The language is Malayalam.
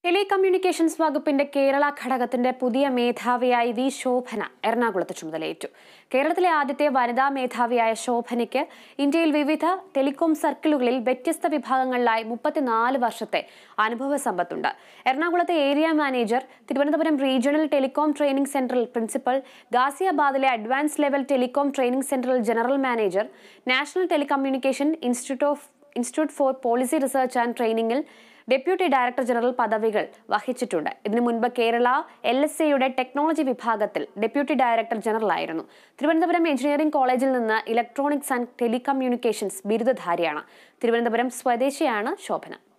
ടെലികമ്മ്യൂണിക്കേഷൻസ് വകുപ്പിന്റെ കേരള ഘടകത്തിന്റെ പുതിയ മേധാവിയായി വി ശോഭന എറണാകുളത്ത് ചുമതലയേറ്റു കേരളത്തിലെ ആദ്യത്തെ വനിതാ മേധാവിയായ ശോഭനയ്ക്ക് ഇന്ത്യയിൽ വിവിധ ടെലികോം സർക്കിളുകളിൽ വ്യത്യസ്ത വിഭാഗങ്ങളിലായി മുപ്പത്തിനാല് വർഷത്തെ അനുഭവ സമ്പത്തുണ്ട് എറണാകുളത്തെ area manager Thiruvananthapuram regional telecom training സെന്ററിൽ പ്രിൻസിപ്പൽ ഗാസിയാബാദിലെ അഡ്വാൻസ് ലെവൽ ടെലികോം ട്രെയിനിംഗ് സെന്ററിൽ general manager national telecommunication institute of institute for policy research and ട്രെയിനിങ്ങിൽ ഡെപ്യൂട്ടി ഡയറക്ടർ ജനറൽ പദവികൾ വഹിച്ചിട്ടുണ്ട് ഇതിനു മുൻപ് കേരള എൽ എസ് എയുടെ ടെക്നോളജി വിഭാഗത്തിൽ ഡെപ്യൂട്ടി ഡയറക്ടർ ജനറൽ ആയിരുന്നു തിരുവനന്തപുരം എഞ്ചിനീയറിംഗ് കോളേജിൽ നിന്ന് ഇലക്ട്രോണിക്സ് ആൻഡ് ടെലികമ്മ്യൂണിക്കേഷൻസ് ബിരുദധാരിയാണ് തിരുവനന്തപുരം സ്വദേശിയാണ് ശോഭന